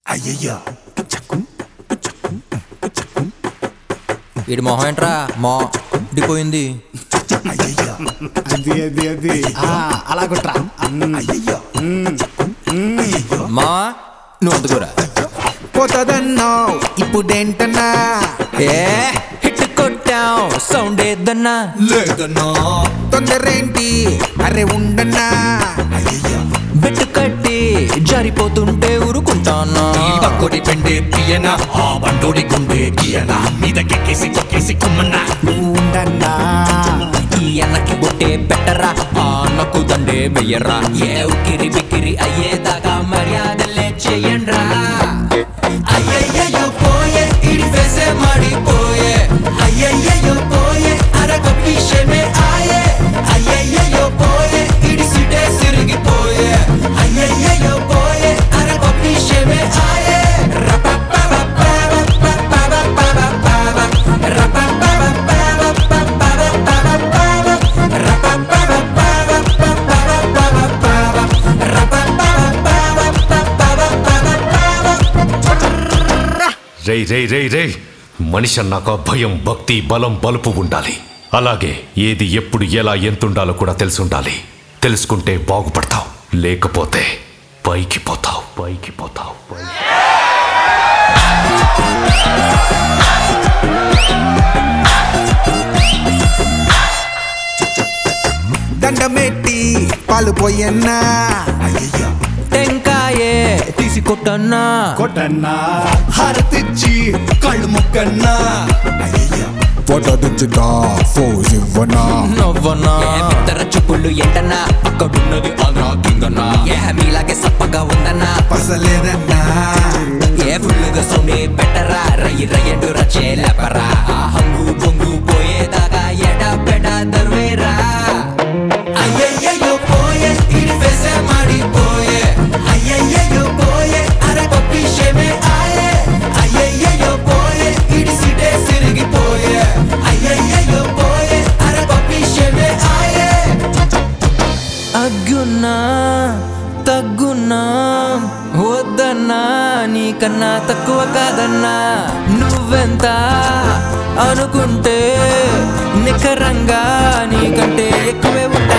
అయ్యయ్యో చక్కు చక్కు చక్కు వీడి మొహం ఏంట్రా మో డిపోయింది అయ్యయ్యో అది అది అది ఆ, అలా కుట్రా అయ్యయ్యో అయ్యయ్యో మా నువ్వు అందుకురా పోతుందన్నావు ఇప్పుడేంటన్నా ఏ హిట్ కొట్టాం సౌండ్ ఏదన్నా లేదన్నా తొందరేంటి అరే ఉండన్నా అయ్యయ్యో బెట్టు కట్టి జారిపోతుంటే ఊరుకుంటానా పక్కడి పెండే పియన ఆ బండోడి గుండె గియన మీదకెక్కేసి కొక్కేసి కుమ్మన్నా నువ్వు ఉండన్నా ఈ అన్నకి బొట్టే పెట్టరా ఆ అన్నకు దండే వెయ్యరా ఏ ఉక్కిరి బిక్కిరి అయ్యేదాకా మర్యాదలే చెయ్యండ్రా అయ్యయ్యో పోయే ఇడి ఫేసే మాడిపోయే అయ్యయ్యో పోయే అరగ విషయమే ఆయే అయ్యయ్యో పోయే ఇడి సిటే సిరిగిపోయే అయ్యయ్యో పోయే అరగ విషయమే ఆయే రేయ్ రేయ్ రేయ్ రేయ్ మనిషి అన్నాక భయం భక్తి బలం బలుపు ఉండాలి అలాగే ఏది ఎప్పుడు ఎలా ఎంతుండాలో కూడా తెలిసి ఉండాలి తెలుసుకుంటే బాగుపడతావు లేకపోతే పైకి పోతావు పైకి పోతావు పైకి దండమెట్టి పాలు పోయన్నా అయ్యయ్యో టెంకాయే తీసి కొట్టన్నా కొట్టన్నా హారతిచ్చి కళ్ళు ముక్కన్నా అయ్యయ్యో ఫోటో దిచ్చుదా ఫోజ్ ఇవ్వనా నవ్వనా ఇద్దరు చెప్పులు ఎంటన్నా అక్కడున్నది ఆంధ్రా కిందన్నా ఏ మీలాగే సప్పగా ఉందన్నా పసలేదన్నా ఏ ఫుల్లుగా సౌండే పెట్టరా రయ్యి రయ్యండు రచ్చే లేపరా ఆ హంగు బొంగు పోయేదాకా ఎడ పెడ దర్వేరా అయ్యయ్యో పోయే ఇడి ఫేసే మాడిపోయే అయ్యయ్యో పోయే అరే పప్పి షేమే ఆయే అయ్యయ్యో పోయే ఇడి సిటే సిరిగిపోయే అయ్యయ్యో పోయే అరే పప్పి షేమే ఆయే అగ్గున్నా తగ్గున్నా వద్దన్నా నీకన్నా తక్కువ కాదన్నా నువ్వెంత అనుకుంటే నికరంగా నీకంటే ఎక్కువే ఉంటా